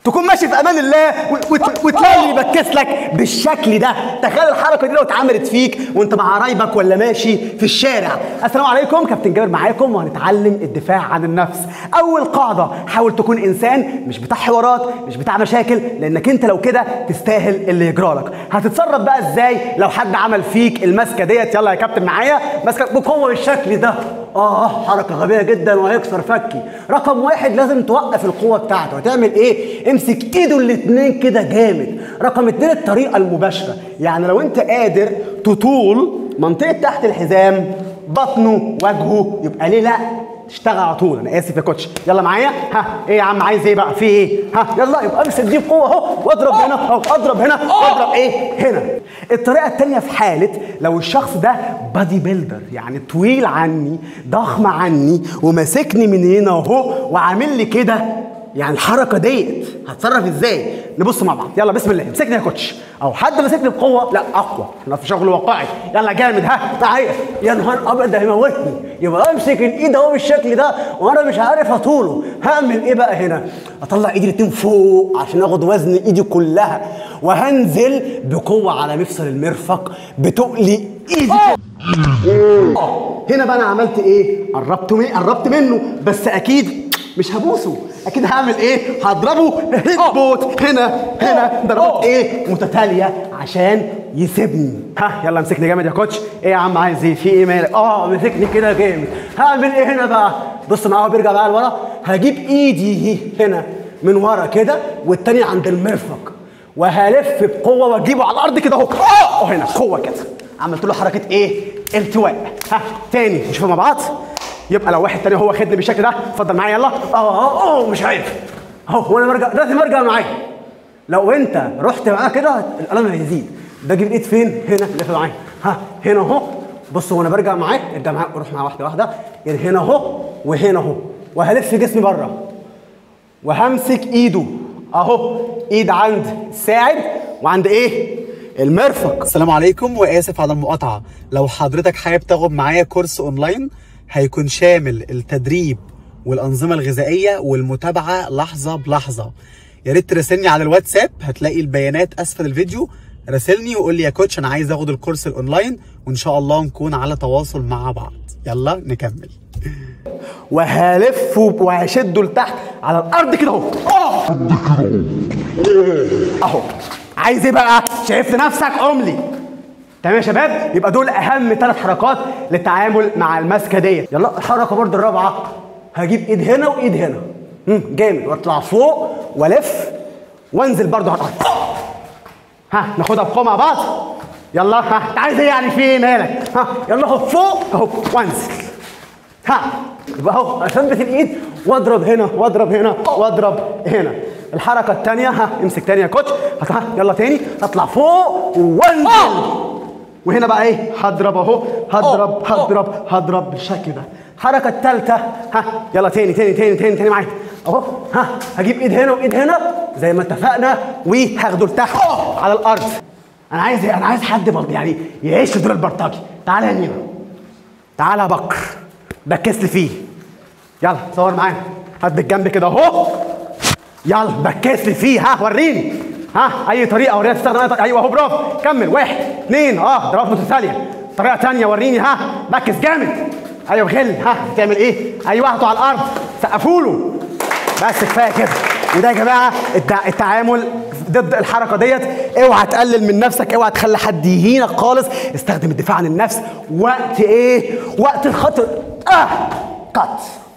تكون ماشي في امان الله و- وت- وتلاقي اللي يبكس لك بالشكل ده تخيل الحركه دي لو اتعملت فيك وانت مع قرايبك ولا ماشي في الشارع السلام عليكم كابتن جابر معاكم وهنتعلم الدفاع عن النفس اول قاعده حاول تكون انسان مش بتاع حوارات مش بتاع مشاكل لانك انت لو كده تستاهل اللي يجرالك هتتصرف بقى ازاي لو حد عمل فيك المسكه ديت يلا يا كابتن معايا ماسكك بقوه بالشكل ده اه حركه غبيه جدا وهيكسر فكي رقم واحد لازم توقف القوه بتاعته هتعمل ايه امسك ايده الاتنين كده جامد رقم اتنين الطريقه المباشره يعني لو انت قادر تطول منطقه تحت الحزام بطنه وجهه يبقى ليه لا تشتغل على طول انا اسف يا كوتش يلا معايا ها ايه يا عم عايز ايه بقى في ايه ها يلا يبقى امسك دي بقوه اهو واضرب هنا اهو اضرب هنا واضرب ايه هنا الطريقه الثانيه في حاله لو الشخص ده بادي بيلدر يعني طويل عني ضخم عني وماسكني من هنا اهو وعامل لي كده يعني الحركه ديت هتصرف ازاي نبص مع بعض يلا بسم الله امسكني يا كوتش او حد ماسكني بقوه لا اقوى احنا في شغل واقعي يلا جامد ها تعالى يا نهار ابيض ده هيموتني يبقى امسك الايد اهو بالشكل ده وانا مش عارف اطوله هعمل ايه بقى هنا اطلع ايدي الاتنين فوق عشان اخد وزن ايدي كلها وهنزل بقوه على مفصل المرفق بتقلي ايدي آه، هنا بقى انا عملت ايه قربت من قربت منه بس اكيد مش هبوسه اكيد هعمل ايه هضربه هيد بوت هنا هنا ضربات ايه متتاليه عشان يسيبني ها يلا امسكني جامد يا كوتش ايه يا عم عايز ايه في ايه مالك اه مسكني كده جامد هعمل ايه هنا بقى بص معاه بيرجع بقى لورا هجيب ايدي هنا من ورا كده والتانية عند المرفق وهلف بقوه واجيبه على الارض كده اهو اه هنا قوه كده عملت له حركه ايه التواء ها تاني نشوفها مع بعض يبقى لو واحد تاني هو خدني بالشكل ده اتفضل معايا يلا اه اه اه مش عارف اهو وانا برجع لازم ارجع معايا لو انت رحت معاه كده الالم هيزيد باجي بالايد فين هنا لف معايا ها هنا اهو بص وانا برجع معاك ارجع معاك روح معاه واحده واحده يعني هنا اهو وهنا اهو وهلف جسمي بره وهمسك ايده اهو ايد عند الساعد وعند ايه المرفق السلام عليكم واسف على المقاطعه لو حضرتك حابب تاخد معايا كورس اونلاين هيكون شامل التدريب والانظمه الغذائيه والمتابعه لحظه بلحظه يا ريت تراسلني على الواتساب هتلاقي البيانات اسفل الفيديو راسلني وقول لي يا كوتش انا عايز اخد الكورس الاونلاين وان شاء الله نكون على تواصل مع بعض يلا نكمل وهلفه وهشده لتحت على الارض كده اهو اه اهو عايز ايه بقى شايف نفسك عملي تمام يا شباب يبقى دول اهم ثلاث حركات للتعامل مع المسكه ديت يلا الحركه برضو الرابعه هجيب ايد هنا وايد هنا مم، جامد واطلع فوق والف وانزل برضو على الارض ها ناخدها بقوه مع بعض يلا ها انت عايز ايه يعني في ايه مالك ها يلا اهو فوق اهو وانزل ها يبقى اهو اثبت الايد واضرب هنا واضرب هنا واضرب هنا الحركه الثانيه ها امسك تاني يا كوتش هات- ها يلا تاني اطلع فوق وانزل وهنا بقى ايه هضرب اهو هضرب هضرب هضرب بالشكل ده الحركه الثالثه ها يلا تاني تاني تاني تاني تاني معايا اهو ها هجيب ايد هنا وايد هنا زي ما اتفقنا وهاخده لتحت على الارض انا عايز ايه انا عايز حد برضه يعني يعيش في دور البرطاجي تعالى يا نيرو تعالى يا بكر ركز لي فيه يلا صور معانا هات بالجنب كده اهو يلا ركز لي فيه ها وريني ها اي طريقه وريني تستخدم اي طريقه ايوه اهو برافو كمل واحد اثنين اه ضربات متتاليه طريقه ثانيه وريني ها ركز جامد ايوه غل ها تعمل ايه ايوه هاتوا على الارض سقفوا له بس كفايه كده وده يا جماعه التع- التعامل ضد الحركه ديت اوعى تقلل من نفسك اوعى تخلي حد يهينك خالص استخدم الدفاع عن النفس وقت ايه وقت الخطر اه كات